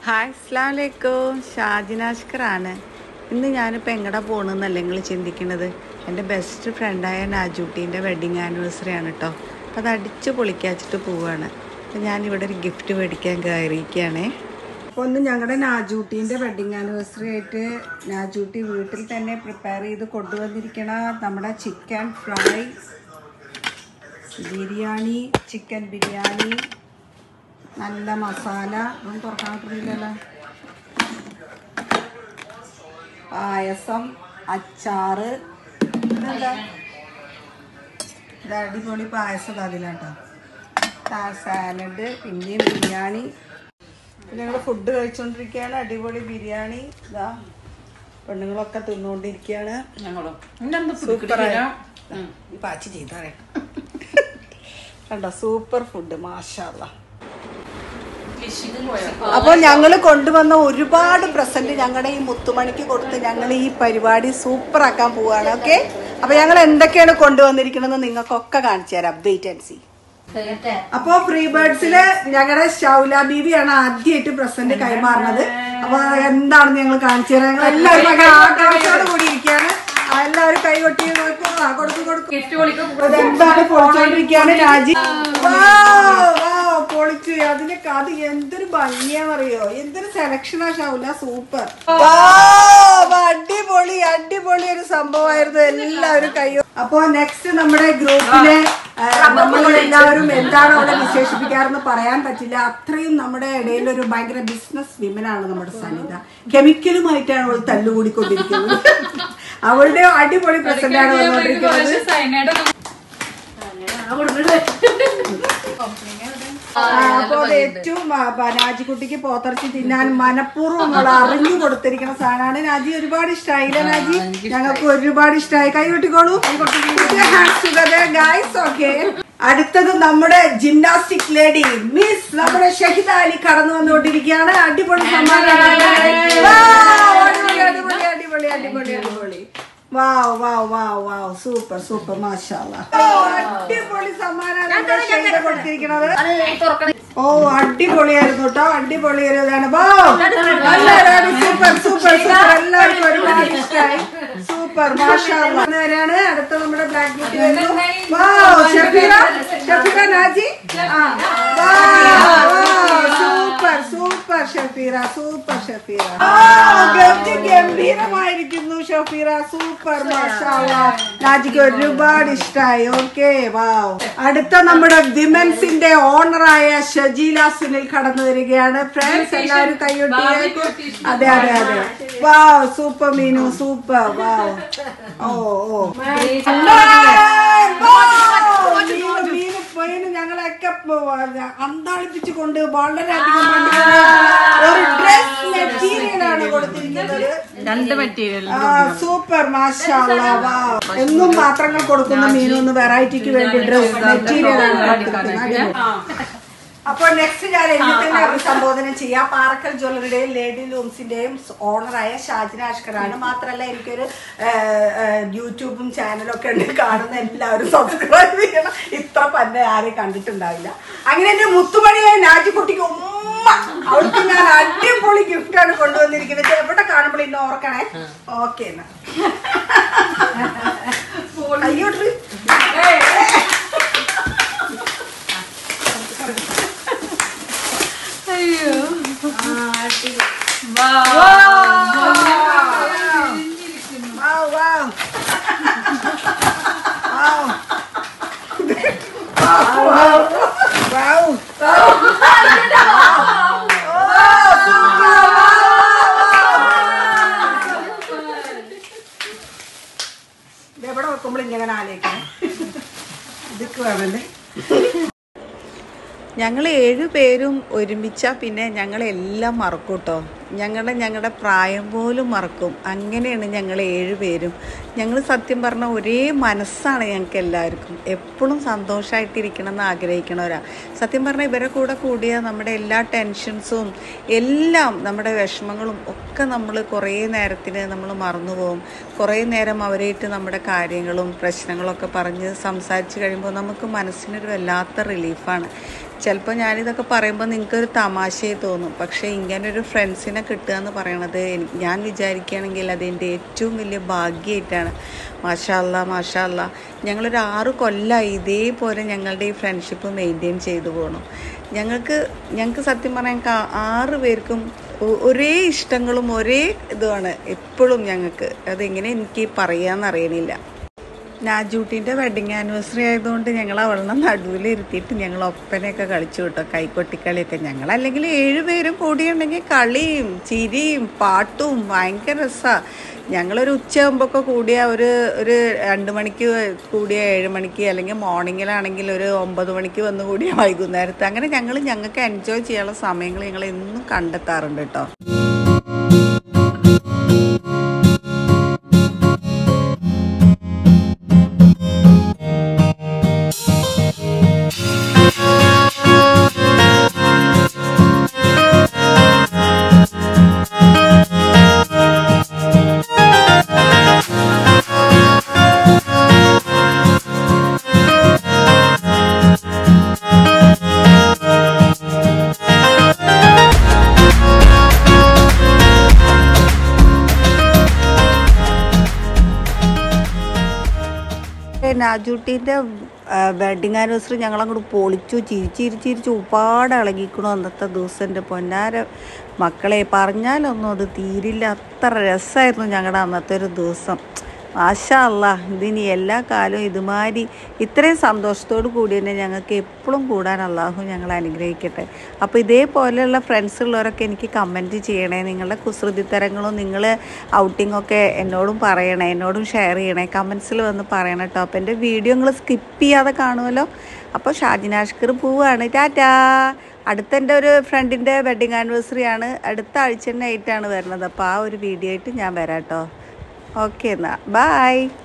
Hi അസ്ലാം വലൈക്കും ഷാജിനാഷ്കറാണ് ഇന്ന് ഞാനിപ്പോൾ എങ്ങടെ പോകണമെന്നല്ല നിങ്ങൾ ചിന്തിക്കുന്നത് എൻ്റെ ബെസ്റ്റ് ഫ്രണ്ടായ നാജൂട്ടീൻ്റെ വെഡിങ് ആനിവേഴ്സറി ആണ് കേട്ടോ അപ്പോൾ അത് അടിച്ച് പൊളിക്കാച്ചിട്ട് പോവുകയാണ് അപ്പോൾ ഞാനിവിടെ ഒരു ഗിഫ്റ്റ് മേടിക്കാൻ കയറിയിരിക്കുകയാണേ അപ്പോൾ ഒന്ന് ഞങ്ങളുടെ നാജൂട്ടീൻ്റെ വെഡിങ് ആനിവേഴ്സറി ആയിട്ട് നാജൂട്ടി വീട്ടിൽ തന്നെ പ്രിപ്പയർ ചെയ്ത് കൊണ്ടുവന്നിരിക്കണ നമ്മുടെ chicken fry biryani chicken biryani നല്ല മസാല ഒന്നും തുറക്കാൻ പറ്റില്ലല്ലോ പായസം അച്ചാറ് ഇതെന്താ ഇത് അടിപൊളി പായസം അതിലാട്ടോ സാലഡ് പിന്നെയും ബിരിയാണി പിന്നെ ഞങ്ങൾ ഫുഡ് കഴിച്ചുകൊണ്ടിരിക്കുകയാണ് അടിപൊളി ബിരിയാണി ഇതാ പെണ്ണുങ്ങളൊക്കെ തിന്നുകൊണ്ടിരിക്കുകയാണ് ഞങ്ങളും സൂപ്പറായി ഈ പാച്ചി ചെയ്താറേ കണ്ടോ സൂപ്പർ ഫുഡ് മാഷാള്ള അപ്പോൾ ഞങ്ങൾ കൊണ്ടുവന്ന ഒരുപാട് പ്രസന്റ് ഞങ്ങളുടെ ഈ മുത്തുമണിക്ക് കൊടുത്ത് ഞങ്ങൾ ഈ പരിപാടി സൂപ്പർ ആക്കാൻ പോവാണ് ഓക്കെ അപ്പൊ ഞങ്ങൾ എന്തൊക്കെയാണ് കൊണ്ടുവന്നിരിക്കണമെന്ന് നിങ്ങൾക്കൊക്കെ കാണിച്ചു തരാം വെയിറ്റ് ആൻഡ് സി അപ്പോ ഫ്രീ ബേർഡ്സില് ഞങ്ങളുടെ ഷൗല ബീവിയാണ് ആദ്യമായിട്ട് പ്രസന്റ് കൈമാറുന്നത് അപ്പൊ എന്താണെന്ന് ഞങ്ങൾ കാണിച്ചു തരാം ഞങ്ങൾ എല്ലാവരും ഭയങ്കര ആകാംക്ഷയോട് കൂടി ഇരിക്കുകയാണ് ആ, എല്ലാവരും കൈ കൊട്ടി നോക്കൂ. ആ, കൊടുക്കൂ കൊടുക്കൂ അതെന്താണ് പൊളിച്ചോണ്ടിരിക്കുകയാണ് രാജി Wow, wow, പൊളിച്ചു അതിന് അത് എന്തൊരു ഭംഗിയാന്നറിയോ എന്തൊരു സെലക്ഷനാ ഷൗല സൂപ്പർ അടിപൊളി അടിപൊളി ഒരു സംഭവമായിരുന്നു എല്ലാവരും കയ്യോ അപ്പൊ നെക്സ്റ്റ് നമ്മുടെ ഗ്രൂപ്പിലെ നമ്മളെല്ലാവരും എന്താണ് അവളെ വിശേഷിപ്പിക്കാറെന്ന് പറയാൻ പറ്റില്ല അത്രയും നമ്മുടെ ഇടയിൽ ഒരു ഭയങ്കര ബിസിനസ് വിമനാണ് നമ്മുടെ സനിത കെമിക്കലുമായിട്ടാണ് അവൾ തല്ലുകൂടിക്കൊണ്ടിരിക്കുന്നത് അവളുടെ അടിപൊളി പ്രസന്റ് ആണ് വന്നുകൊണ്ടിരിക്കുന്നത് ആ, അപ്പൊ അത് ഏറ്റവും ആ, ബ- നാജിക്കുട്ടിക്ക് പോത്തിറച്ചി തിന്നാൻ മനഃപൂർവ്വം നമ്മൾ അറിഞ്ഞു കൊടുത്തിരിക്കുന്ന സാധനമാണ് നാജി ഒരുപാട് ഇഷ്ടമായില്ല നാജി ഞങ്ങൾക്ക് ഒരുപാട് ഇഷ്ടമായി കൈ കൊട്ടിക്കോളൂ ഗൈസ് ഓക്കെ അടുത്തത് നമ്മുടെ ജിംനാസ്റ്റിക് ലേഡി മിസ് നമ്മുടെ ഷഹിദ അലി കടന്നു വന്നുകൊണ്ടിരിക്കുകയാണ് അടിപൊളി സമ്മാനമാണ് Wow, അടിപൊളി അടിപൊളി അടിപൊളി അടിപൊളി അടിപൊളി വാവ് വാവ് വാവ് വാവ് സൂപ്പർ സൂപ്പർ മാഷാല്ല അടിപൊളി സമ്മാനമാണ് ഷഹിദ കൊടുത്തിരിക്കുന്നത് ഓ അടിപൊളിയായിരുന്നു കേട്ടോ അടിപൊളിയായിരുന്നു സൂപ്പർ സൂപ്പർ സൂപ്പർ എല്ലാവർക്കും ഒരുപാട് ഇഷ്ടമായി സൂപ്പർ മാഷാണ് അടുത്ത നമ്മുടെ ബ്ലാക്ക് ബ്യൂട്ടി വരുന്നു wow Shafeera Shafeera Naji super super Shafeera super Shafeera ഗംഭീ- ഗംഭീരമായിരിക്കുന്നു ഷഫീറ സൂപ്പർ മാഷാള്ള നാജിക്ക് ഒരുപാട് ഇഷ്ടമായി ഓക്കെ വാവ് അടുത്ത നമ്മുടെ വിമൻസിന്റെ ഓണറായ ഷജീല സുനിൽ കടന്നു വരികയാണ് ഫ്രണ്ട്സ് എല്ലാവരും കൈയൊട്ടിയേക്കും അതെ അതെ അതെ wow super Meenu super wow ഓ ഓ മീനു മീനു മീനു ഞങ്ങളെയൊക്കെ അന്താളിപ്പിച്ചു കൊണ്ട് വളരെയധികം ഭംഗിയുള്ള ഒരു ഡ്രസ് മെറ്റീരിയൽ ആണ് കൊടുത്തിരിക്കുന്നത് രണ്ട് മെറ്റീരിയൽ ആ, സൂപ്പർ മാഷാല്ലാ വാവ്. എന്നും പാത്രങ്ങൾ കൊടുക്കുന്ന മീനു ഒന്ന് വെറൈറ്റിക്ക് വേണ്ടി ഡ്രസ് മെറ്റീരിയൽ ആണ് കൊടുത്തിരിക്കുന്നത്. അപ്പോൾ നെക്സ്റ്റ് ഞാൻ എന്നെ തന്നെ അഭിസംബോധന ചെയ്യാം പാറക്കൽ ജ്വല്ലറിയുടെയും ലേഡി ലൂംസിന്റെയും ഓണറായ ഷാജിന അഷ്കറാണ് മാത്രമല്ല എനിക്കൊരു ആ, ആ, യൂട്യൂബും ചാനലും ഒക്കെ ഉണ്ട് കാണുന്ന എല്ലാവരും സബ്സ്ക്രൈബ് ചെയ്യണം ഇത്ര പന്നെ ആരെയും കണ്ടിട്ടുണ്ടാവില്ല അങ്ങനെ എന്റെ മുത്തുമണിയായ നാജിക്കുട്ടിക്ക് ഉമ്മ അവൾക്ക് ഞാൻ അടിപൊളി ഗിഫ്റ്റ് ആണ് കൊണ്ടുവന്നിരിക്കുന്നത് എവിടെ കാണുമ്പോൾ ഇന്ന് ഓർക്കണേ ഓക്കെ എന്നാ അയ്യോട്ട് Wow, wow. Wow. Wow. Wow. എവിടെ വെക്കുമ്പോൾ ഇങ്ങനെ ആലോചിക്കണം ഇതൊക്കെ വേണല്ലേ ഞങ്ങൾ ഏഴു പേരും ഒരുമിച്ചാൽ പിന്നെ ഞങ്ങളെല്ലാം മറക്കും കേട്ടോ ഞങ്ങളുടെ ഞങ്ങളുടെ പ്രായം പോലും മറക്കും അങ്ങനെയാണ് ഞങ്ങൾ ഏഴു പേരും ഞങ്ങൾ സത്യം പറഞ്ഞാൽ ഒരേ മനസ്സാണ് ഞങ്ങൾക്ക് എല്ലാവർക്കും എപ്പോഴും സന്തോഷമായിട്ടിരിക്കണം എന്ന് ആഗ്രഹിക്കണവരാ സത്യം പറഞ്ഞാൽ ഇവരെ കൂടെ കൂടിയ നമ്മുടെ എല്ലാ ടെൻഷൻസും എല്ലാം നമ്മുടെ വിഷമങ്ങളും ഒക്കെ നമ്മൾ കുറേ നേരത്തിന് നമ്മൾ മറന്നുപോകും കുറേ നേരം അവരായിട്ട് നമ്മുടെ കാര്യങ്ങളും പ്രശ്നങ്ങളൊക്കെ പറഞ്ഞ് സംസാരിച്ച് കഴിയുമ്പോൾ നമുക്ക് മനസ്സിനൊരു വല്ലാത്ത റിലീഫാണ് ചിലപ്പോൾ ഞാനിതൊക്കെ പറയുമ്പോൾ നിങ്ങൾക്കൊരു തമാശയായി തോന്നും പക്ഷേ ഇങ്ങനൊരു ഫ്രണ്ട്സിനെ കിട്ടുക എന്ന് പറയണത് എനി- ഞാൻ വിചാരിക്കുകയാണെങ്കിൽ അതെൻ്റെ ഏറ്റവും വലിയ ഭാഗ്യമായിട്ടാണ് മാഷാല്ല മാഷാല്ല ഞങ്ങളൊരു ആറ് കൊല്ലമായി ഇതേപോലെ ഞങ്ങളുടെ ഈ ഫ്രണ്ട്ഷിപ്പ് മെയിൻറ്റെയിൻ ചെയ്തു പോകണം ഞങ്ങൾക്ക് ഞങ്ങൾക്ക് സത്യം പറയാൻ കാ- ആറ് പേർക്കും ഒ- ഒരേ ഇഷ്ടങ്ങളും ഒരേ ഇതുമാണ് എപ്പോഴും ഞങ്ങൾക്ക് അതെങ്ങനെ എനിക്ക് പറയാമെന്ന് അറിയണില്ല നാജൂട്ടിൻ്റെ വെഡിങ് ആനിവേഴ്സറി ആയതുകൊണ്ട് ഞങ്ങൾ അവളെ നടുവിൽ ഇരുത്തിയിട്ട് ഞങ്ങൾ ഒപ്പനയൊക്കെ കളിച്ചു കേട്ടോ കൈക്കൊട്ടിക്കളിയൊക്കെ ഞങ്ങൾ അല്ലെങ്കിൽ ഏഴുപേരും കൂടിയുണ്ടെങ്കിൽ കളിയും ചിരിയും പാട്ടും ഭയങ്കര രസമാണ് ഞങ്ങളൊരു ഉച്ചയാകുമ്പോഴൊക്കെ കൂടിയ ഒരു ഒരു രണ്ട് മണിക്ക് കൂടിയ ഏഴ് മണിക്ക് അല്ലെങ്കിൽ മോർണിംഗിലാണെങ്കിൽ ഒരു ഒമ്പത് മണിക്ക് വന്ന് കൂടിയ വൈകുന്നേരത്ത് അങ്ങനെ ഞങ്ങൾ ഞങ്ങൾക്ക് എൻജോയ് ചെയ്യാനുള്ള സമയങ്ങൾ ഞങ്ങൾ എന്നും കണ്ടെത്താറുണ്ട് കേട്ടോ നാജൂട്ടീൻ്റെ വെഡിങ് ആനിവേഴ്സറി ഞങ്ങളങ്ങോട്ട് പൊളിച്ചു ചിരിച്ചിരി ചിരിച്ച് ഉപ്പാട് ഇളകിക്കണു അന്നത്തെ ദിവസം എൻ്റെ പൊന്നാര മക്കളെ പറഞ്ഞാലൊന്നും അത് തീരില്ല അത്ര രസമായിരുന്നു ഞങ്ങളുടെ അന്നത്തെ ഒരു ദിവസം മാഷാ അല്ലാ ഇതിനി എല്ലാ കാലവും ഇതുമാതിരി ഇത്രയും സന്തോഷത്തോടു കൂടി തന്നെ ഞങ്ങൾക്ക് എപ്പോഴും കൂടാൻ അള്ളാഹു ഞങ്ങളെ അനുഗ്രഹിക്കട്ടെ അപ്പോൾ ഇതേപോലെയുള്ള ഫ്രണ്ട്സ് ഉള്ളവരൊക്കെ എനിക്ക് കമൻറ്റ് ചെയ്യണേ നിങ്ങളുടെ കുസൃതിത്തരങ്ങളും നിങ്ങൾ ഔട്ടിങ്ങൊക്കെ എന്നോടും പറയണേ എന്നോടും ഷെയർ ചെയ്യണേ കമൻസിൽ വന്ന് പറയണം കേട്ടോ അപ്പോൾ എൻ്റെ വീഡിയോ നിങ്ങൾ സ്കിപ്പ് ചെയ്യാതെ കാണുമല്ലോ അപ്പോൾ ഷാജിനാഷ്കർ പോവാണ് ടാറ്റാ അടുത്ത എൻ്റെ ഒരു ഫ്രണ്ടിൻ്റെ വെഡിങ് ആനിവേഴ്സറി ആണ് അടുത്ത ആഴ്ച തന്നെ ആയിട്ടാണ് വരുന്നത് അപ്പോൾ ആ ഒരു വീഡിയോ ആയിട്ട് ഞാൻ വരാം കേട്ടോ ഓക്കെ എന്നാൽ ബായ്